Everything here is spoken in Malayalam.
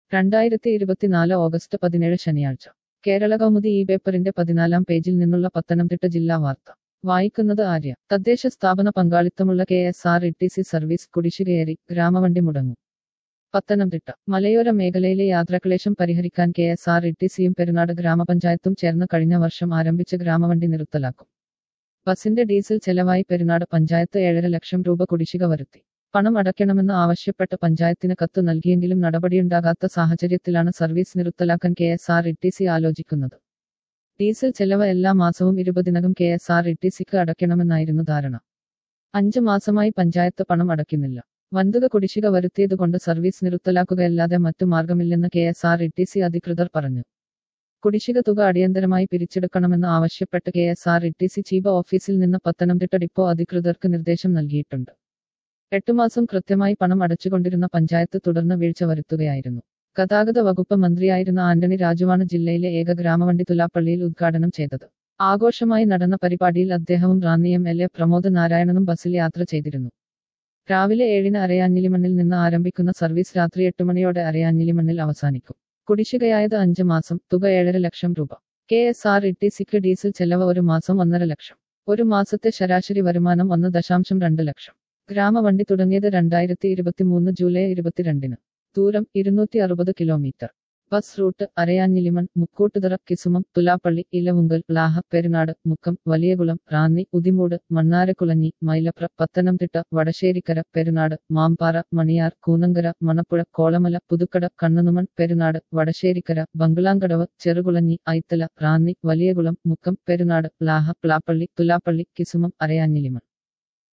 രണ്ടായിരത്തി ഇരുപത്തിനാല് ഓഗസ്റ്റ് പതിനേഴ് ശനിയാഴ്ച കേരള കൗമുദി ഈ പേപ്പറിന്റെ പതിനാലാം പേജിൽ നിന്നുള്ള പത്തനംതിട്ട ജില്ലാ വാർത്ത വായിക്കുന്നത് ആര്യ തദ്ദേശ സ്ഥാപന പങ്കാളിത്തമുള്ള K S R T C സി സർവീസ് കുടിശ്ശികയേറി ഗ്രാമവണ്ടി മുടങ്ങും പത്തനംതിട്ട മലയോര മേഖലയിലെ യാത്രാക്ലേശം പരിഹരിക്കാൻ കെ എസ് ആർ ഇ ടി സിയും പെരുന്നാട് ഗ്രാമപഞ്ചായത്തും ചേർന്ന് കഴിഞ്ഞ വർഷം ആരംഭിച്ച ഗ്രാമവണ്ടി നിർത്തലാക്കും ബസിന്റെ ഡീസൽ ചെലവായി പെരുന്നാട് പഞ്ചായത്ത് ഏഴര ലക്ഷം രൂപ കുടിശ്ശിക വരുത്തി പണം അടയ്ക്കണമെന്ന് ആവശ്യപ്പെട്ട് പഞ്ചായത്തിന് കത്ത് നൽകിയെങ്കിലും നടപടിയുണ്ടാകാത്ത സാഹചര്യത്തിലാണ് സർവീസ് നിർത്തലാക്കാൻ K S R T C സി ആലോചിക്കുന്നത് ഡീസൽ ചെലവ് എല്ലാ മാസവും ഇരുപതിനകം കെ എസ് ആർ ഇ ടി സിക്ക് അടയ്ക്കണമെന്നായിരുന്നു ധാരണ അഞ്ച് മാസമായി പഞ്ചായത്ത് പണം അടയ്ക്കുന്നില്ല വൻതുക കുടിശ്ശിക വരുത്തിയതുകൊണ്ട് സർവീസ് നിർത്തലാക്കുകയല്ലാതെ മറ്റു മാർഗമില്ലെന്ന് K S R T C സി അധികൃതർ പറഞ്ഞു കുടിശ്ശിക തുക അടിയന്തരമായി പിരിച്ചെടുക്കണമെന്ന് ആവശ്യപ്പെട്ട് K S R T C chief ചീഫ് ഓഫീസിൽ നിന്ന് പത്തനംതിട്ട ഡിപ്പോ അധികൃതർക്ക് നിർദ്ദേശം നൽകിയിട്ടുണ്ട് എട്ടു മാസം കൃത്യമായി പണം അടച്ചുകൊണ്ടിരുന്ന പഞ്ചായത്ത് തുടർന്ന് വീഴ്ച വരുത്തുകയായിരുന്നു ഗതാഗത വകുപ്പ് മന്ത്രിയായിരുന്ന ആന്റണി രാജുവാണ് ജില്ലയിലെ ഏക ഗ്രാമവണ്ടി തുലാപ്പള്ളിയിൽ ഉദ്ഘാടനം ചെയ്തത് ആഘോഷമായി നടന്ന പരിപാടിയിൽ അദ്ദേഹവും Ranni M L A Pramod നാരായണനും ബസ്സിൽ യാത്ര ചെയ്തിരുന്നു രാവിലെ ഏഴിന് അരയാഞ്ഞിലിമണ്ണിൽ നിന്ന് ആരംഭിക്കുന്ന സർവീസ് രാത്രി എട്ട് മണിയോടെ അരയാഞ്ഞിലിമണ്ണിൽ അവസാനിക്കും കുടിശ്ശികയായത് അഞ്ച് മാസം തുക ഏഴര ലക്ഷം രൂപ കെ എസ് ആർ ഇ ടി സിക്ക് ഡീസൽ ചെലവ് ഒരു മാസം ഒന്നര ലക്ഷം ഒരു മാസത്തെ ശരാശരി വരുമാനം ഒന്ന് ദശാംശം രണ്ട് ലക്ഷം ഗ്രാമവണ്ടി തുടങ്ങിയത് രണ്ടായിരത്തി ഇരുപത്തിമൂന്ന് ജൂലൈ ഇരുപത്തിരണ്ടിന് ദൂരം ഇരുന്നൂറ്റി അറുപത് kilometre bus route Arayanjilimon Mukkoottuthara Kisumam Thulappally Elavunkal Laha Perunad Mukkam Valiyakulam Ranni Udimoodu Mannarakkulanji Mylapra Pathanamthitta Vadasserikkara Perunad Mampara Maniyar Koonankara Manappuzha Kolamala Puthukkada Kannanumon Perunad Vadasserikkara Bangalankadavu Cherukulanji Aithala Ranni Valiyakulam Mukkam Perunad Laha Plappally Thulappally Kisumam Arayanjilimon